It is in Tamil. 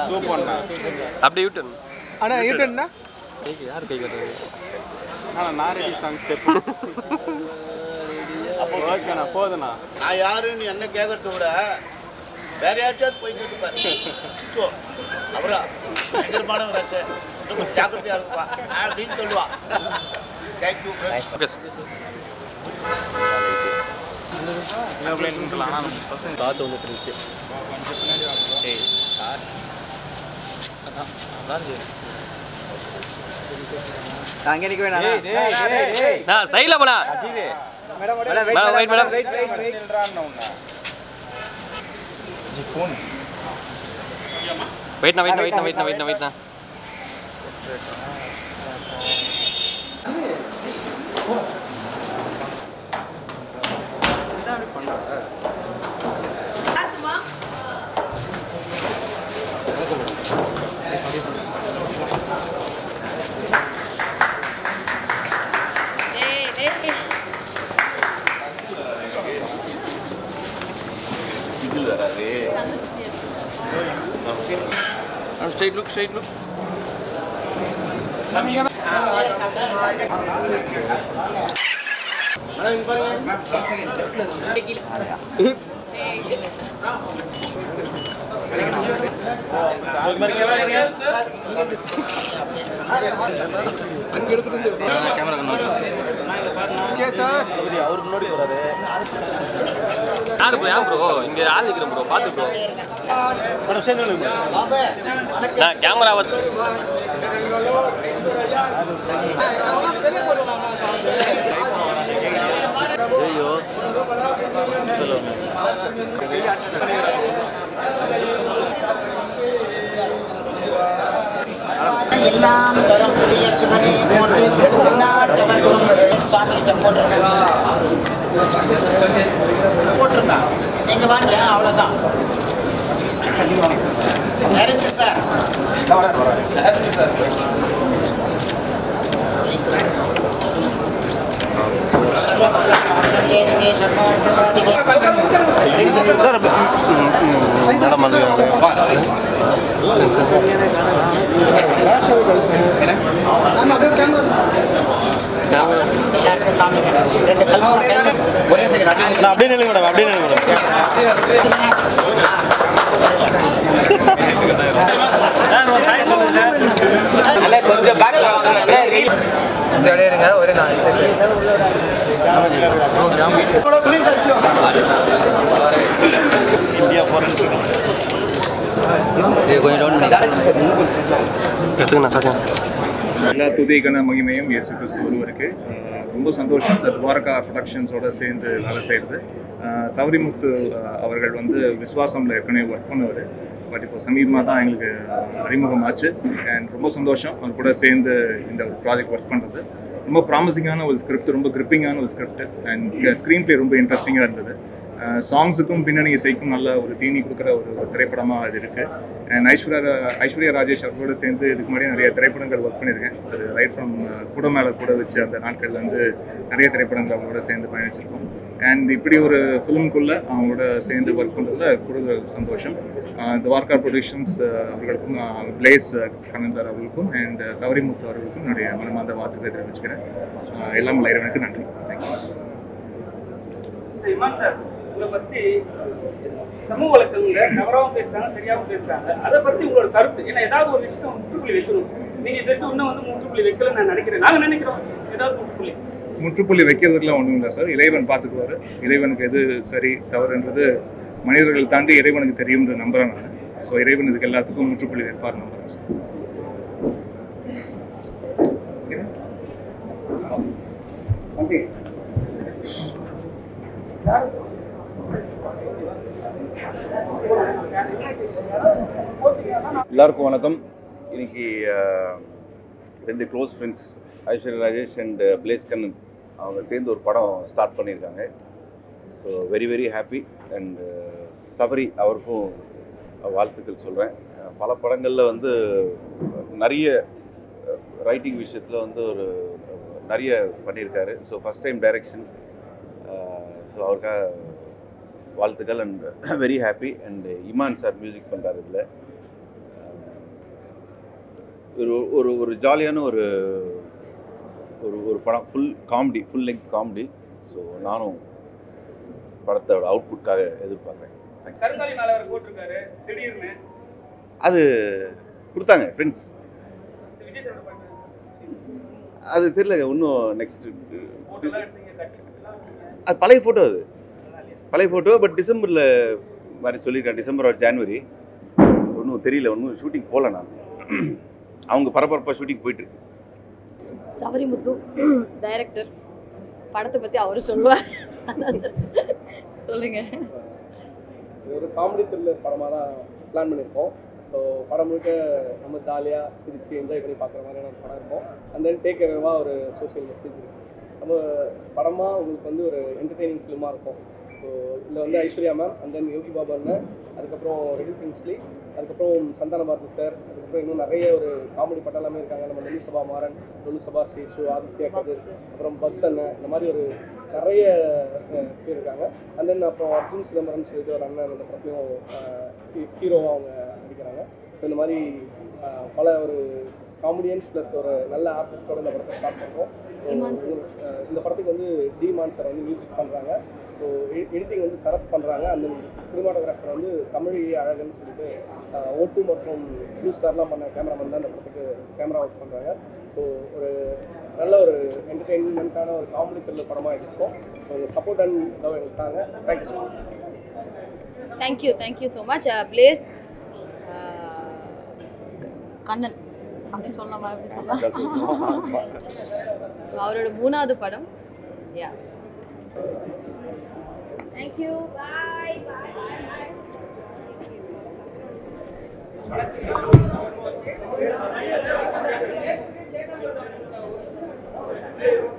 சூப்பர்ண்ணா அப்படி யூட்டன் அண்ணா யூட்டன்னா யார் கை கட்டுறது ஆனால் நாரடி சாங் ஸ்டெப் ஓகேண்ணா போதுண்ணா நான் யாருன்னு என்ன கேட்கறத விட வேற யார்கிட்டயாவது போய் கேட்டுப்பாரு சிச்சோ அவரா பயங்கரமானவராச்சே இன்னும் ஜாக்கிரதையா இருக்குப்பா அப்படின்னு சொல்லுவா தேங்க்யூ ஃப்ரெண்ட்ஸ் ஓகே என்ன பிளேன் பண்ணலாம் ஆனால் பசங்க காற்று வந்துட்டு இருந்துச்சு ஏய் அங்கே நிற்க வேணாம் நான் சைடில் போனா மேடம் வெயிட் மேடம் வெயிட்ண்ணா வெயிட்ண்ணா வெயிட்ண்ணா வெயிட்ண்ணா வெயிட்ண்ணா வெயிட்ண்ணா ஏய் ஏய் இதில் வராது ஸ்ட்ரைட் லுக் ஸ்ட்ரைட் லுக் யாரு ப்ரோ யார் ப்ரோ இங்கே ஆள் இருக்கிறேன் ப்ரோ பார்த்து ப்ரோ நான் கேமரா வந்து எல்லாம் தரக்கூடிய சிவனே போற்றி நாட்டவர்க்கும் சுவாமி கிட்ட போட்டுருங்க போட்டுருங்க நீங்க வாங்க அவ்வளவுதான் நெருங்கி சார் எல்லாருக்கும் காமிக்கணும் ரெண்டு கல்பூரம் கையில ஒரே செகண்ட் அப்படியே நில்லுங்க மேடம் அப்படியே நில்லுங்க மேடம் எடுத்துக்கண்ணா சாத்தியம் எல்லா துதிக்கான மகிமையும் இயேசு கிறிஸ்து ஒருவருக்கு அஹ் ரொம்ப சந்தோஷம் இந்த துவாரகா ப்ரொடக்ஷன்ஸோட சேர்ந்து வேலை செய்கிறது சௌரிமுத்து அஹ், அவர்கள் வந்து விஸ்வாசம்ல ஏற்கனவே ஒர்க் பண்ணவர் பட் இப்போ சமீபமாக தான் எங்களுக்கு அறிமுகமாச்சு அண்ட் ரொம்ப சந்தோஷம் அவர் கூட சேர்ந்து இந்த ஒரு ப்ராஜெக்ட் ஒர்க் பண்ணுறது ரொம்ப ப்ராமிசிங்கான ஒரு ஸ்கிரிப்ட் ரொம்ப கிரிப்பிங்கான ஒரு ஸ்கிரிப்ட் அண்ட் ஸ்க்ரீன் ப்ளே ரொம்ப இன்ட்ரெஸ்டிங்காக இருந்தது சாங்ஸுக்கும் பின்னணி இசைக்கும் நல்ல ஒரு தீனி கொடுக்குற ஒரு ஒரு திரைப்படமாக அது இருக்குது அண்ட் ஐஸ்வர்யா ரா- ஐஸ்வர்யா ராஜேஷ் அவர்களோட சேர்ந்து இதுக்கு முன்னாடி நிறைய திரைப்படங்கள் ஒர்க் பண்ணியிருக்கேன் அது ரைட் ஃப்ரம் கூட மேலே கூட வச்சு அந்த நாட்கள்ல இருந்து நிறைய திரைப்படங்கள் அவங்களோட சேர்ந்து பயணிச்சிருக்கோம் அண்ட் இப்படி ஒரு ஃபிலிம்குள்ளே அவங்களோட சேர்ந்து ஒர்க் பண்ணுறதுல கூடுதல் சந்தோஷம் துவார்கா ப்ரொடக்ஷன்ஸ் அவர்களுக்கும் பிளேஸ் கண்ணன் சார் அவர்களுக்கும் அண்ட் சௌரிமுத்து அவர்களுக்கும் என்னுடைய மனமார்ந்த வாழ்த்துக்களை தெரிவிச்சுக்கிறேன் அஹ் எல்லாம் உள்ள இறைவனுக்கு நன்றி தேங்க்யூ இமான் சார் உங்களை பத்தி சமூக வழக்கங்கள்ல தவறாவும் பேசுறாங்க சரியாவும் பேசுறாங்க அதை பத்தி உங்களோட கருத்து ஏன்னா ஏதாவது ஒரு விஷயம் முற்றுப்புள்ளி வைக்கணும் நீங்க இதற்கு இன்னும் வந்து முற்றுப்புள்ளி வைக்கல நான் நினைக்கிறேன் நாங்க நினைக்கிறோம் ஏதாவது முற்றுப்புள்ளி முற்றுப்புள்ளி வைக்கிறதுக்குலாம் ஒன்றும் இல்லை சார் இறைவன் பார்த்துக்குவார் இறைவனுக்கு எது சரி தவறுன்றது மனிதர்கள் தாண்டி இறைவனுக்கு தெரியும்னு நம்புறேன் நான் ஸோ இறைவன் இதுக்கு எல்லாத்துக்கும் முற்றுப்புள்ளி வைப்பார் நம்புறேன் சார் எல்லாருக்கும் வணக்கம் இன்னைக்கு அஹ், ரெண்டு close friends Aishwarya Rajesh and Blaise Kannan அவங்க சேர்ந்து ஒரு படம் ஸ்டார்ட் பண்ணியிருக்காங்க so very very happy and Sabari அவருக்கும் வாழ்த்துக்கள் சொல்கிறேன் பல படங்களில் வந்து நிறைய ரைட்டிங் விஷயத்தில் வந்து ஒரு நிறைய பண்ணியிருக்காரு so first time direction so அவருக்காக வாழ்த்துக்கள் and very happy and Imman sir music பண்ணுறாரு இதில் ஒரு ஒரு ஒரு ஜாலியான ஒரு ஒரு ஒரு படம் full comedy full length comedy so நானும் படத்தோட அவுட்புட்காக எதிர்பார்க்குறேன் கருங்காலி மேல அவர் போட்டிருக்காரு திடீர்னு அது கொடுத்தாங்க ஃப்ரெண்ட்ஸ் விஜய் சாரோட பாட்டு அது தெரியல இன்னும் நெக்ஸ்ட் போட்டோலாம் எடுத்தீங்க கட்டிலாம் அது பழைய ஃபோட்டோ அது பழைய ஃபோட்டோ பட் டிசம்பரில் மாதிரி சொல்லியிருக்கேன் டிசம்பர் ஆர் ஜான்வரி ஒன்றும் தெரியல ஒன்றும் ஷூட்டிங் போகல நான் அவங்க பரபரப்பாக ஷூட்டிங் போயிட்டு இருக்கு சபரிமுத்து டைரக்டர் படத்தை பற்றி அவர் சொல்லுவார் சொல்லுங்க இது ஒரு காமெடி த்ரில்லர் படமாக தான் பிளான் பண்ணியிருக்கோம் ஸோ படம் முழுக்க நம்ம ஜாலியாக சிரித்து என்ஜாய் பண்ணி பார்க்குற மாதிரியான ஒரு படம் இருக்கும் அண்ட் தென் டேக் அவேவாக ஒரு சோஷியல் மெசேஜ் இருக்கும் நம்ம படமாக உங்களுக்கு வந்து ஒரு என்டர்டெய்னிங் ஃபிலிமாக இருக்கும் ஸோ இதில் வந்து Aishwarya ma'am and then Yogi Baba அண்ணன் அதுக்கப்புறம் ரெடி பிரின்ஸ்லி அதுக்கப்புறம் சந்தான பாரதி சார் அதுக்கப்புறம் இன்னும் நிறைய ஒரு காமெடி படம் எல்லாமே இருக்காங்க நம்ம லொலு சபா மாறன் லொலு சபா ஸ்ரீசு ஆதித்யா கதிர் அப்புறம் பக்ஸ் அண்ணன் இந்த மாதிரி ஒரு நிறைய அஹ், பேர் இருக்காங்க அண்ட் தென் அப்புறம் அர்ஜுன் சிதம்பரம் சொல்லிட்டு ஒரு அண்ணன் இந்த படத்துலையும் ஹீரோவாக அவங்க நடிக்கிறாங்க ஸோ இந்த மாதிரி அஹ், பல ஒரு காமெடியன்ஸ் ப்ளஸ் ஒரு நல்ல ஆர்டிஸ்டோட இந்த படத்தை ஸ்டார்ட் பண்ணுறோம் ஸோ இந்த படத்துக்கு வந்து டி மான் சார் வந்து மியூசிக் பண்ணுறாங்க ஸோ எடிட்டிங் வந்து சரத் பண்ணுறாங்க அந்த சினிமாட்டோகிராஃபர் வந்து தமிழ் அழகன்னு சொல்லிட்டு ஓட்டு மற்றும் ப்ளூ ஸ்டார்லாம் பண்ண கேமராமேன் தான் இந்த படத்துக்கு கேமரா ஒர்க் பண்ணுறாங்க ஸோ ஒரு நல்ல ஒரு என்டர்டெயின்மெண்ட்டான ஒரு காமெடி த்ரில்லர் படமாக இருக்கும் ஸோ சப்போர்ட் அண்ட் லவ் எங்களுக்கு தாங்க thank you so much thank you thank you so much Blaise Kannan அப்படி சொல்லலாமா அப்படி சொல்லலாம் அவரோட மூணாவது படம் யா தேங்க்யூ பாய் பாய்